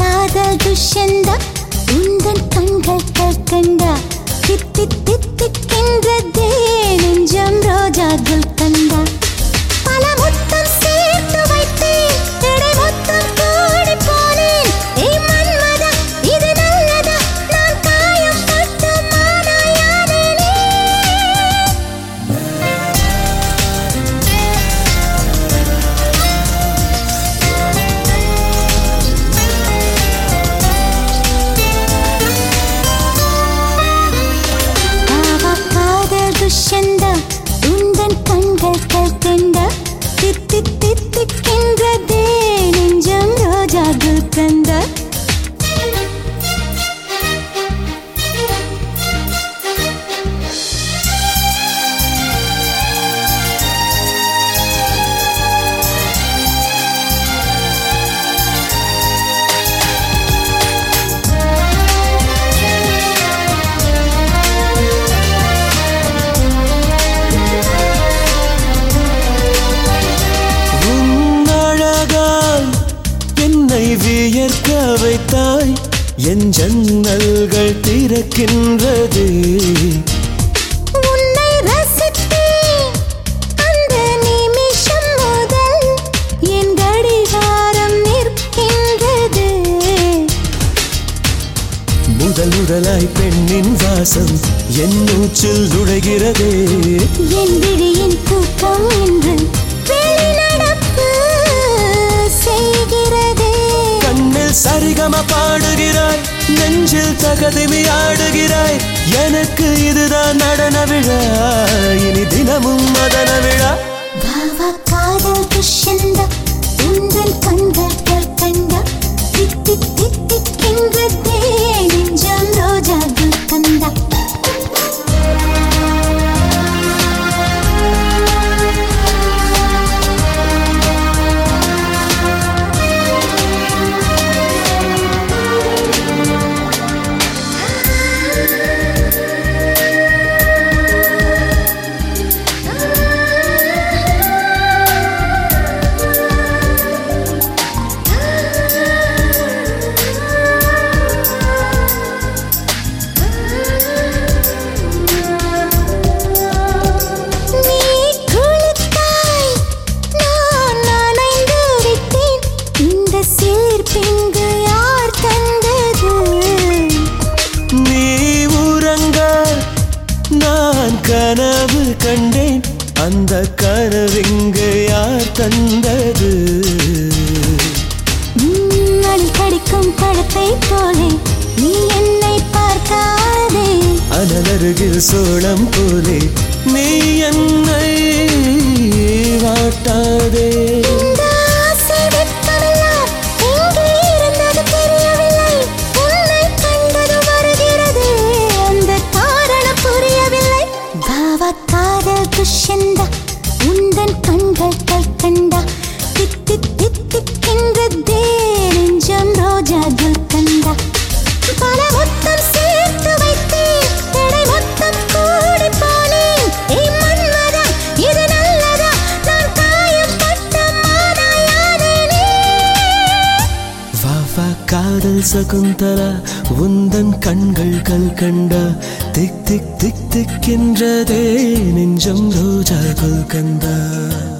காதல் துஷ்யந்தா உந்தன் கண்கள் கற்கண்டா தித்தி தித்திக்கின்றதே நெஞ்சம் ரோஜா குல்கந்தா பல முத்தம் சேர்த்து வைத்தேன் இடை மொத்தம் கூடி போனேன் ஏய் மன்மதா இது நல்லதா நான் காயம் பட்ட மானாயானேனே பாவா காதல் துஷ்யந்தா உந்தன் கண்கள் கல்கண்டா தித்தி தித்திக்கின்றதே நெஞ்சம் ரோஜா குல்கந்தா உன் அழகால் என்னை வியர்க்க வைத்தாய் என் ஜன்னல்கள் திறக்கின்றது உன்னை ரசித்தேன் அந்த நிமிஷம் முதல் என் கடிகாரம் நிற்கின்றது முதல் முதலாய் பெண்ணின் வாசம் என் மூச்சில் நுழைகிறதே என் விழியின் தூக்கம் என்று வெளிநடப்பு செய்கிறதே கண்ணில் சரிகம பாடுகிறாய் நெஞ்சில் தகதிமி ஆடுகிறாய் எனக்கு இதுதான் நடன விழா இனி தினமும் மதன விழா பாவா காதல் துஷ்யந்தா உங்கள் கண்கள் கல்கண்டா தித்தி தித்திக்கின்றதே நெஞ்சம் ரோஜா குல்கந்தா நீ குளித்தாய் நான் நனைந்து விட்டேன் இந்த சீர்பிங்கு யார் தந்தது நீ உறங்க நான் கனவு கண்டேன் அந்த கனவிங்கு யார் தந்தது மணி கடிக்கும் பழத்தை போலே நீ என்னை பார்க்காதே அனலருகில் சோளம் போலே நீ என்னை வாட்டாதே இந்த ஆசை வெட்கமெல்லாம் எங்கே இருந்தது தெரியவில்லை உன்னை கண்டது வருகிறது அந்த காரணம் புரியவில்லை பாவா காதல் துஷ்யந்தா உந்தன் கண்கள் கல்கண்டா தித்தி தித்திக்கின்றதே நெஞ்சம் ரோஜா குல்கண்டா பல மொத்தம் சேர்த்து வைத்தேன் எடை மொத்தம் கூடி போனேன் ஏய் மன்மதா இது நல்லதா நான் காயப்பட்ட மானாயானேனே வா வா காதல் சகுந்தலா உந்தன் கண்கள் கல் கண்டா திக் திக் திக் திக்கின்றதே நெஞ்சம் ரோஜா குல்கந்தா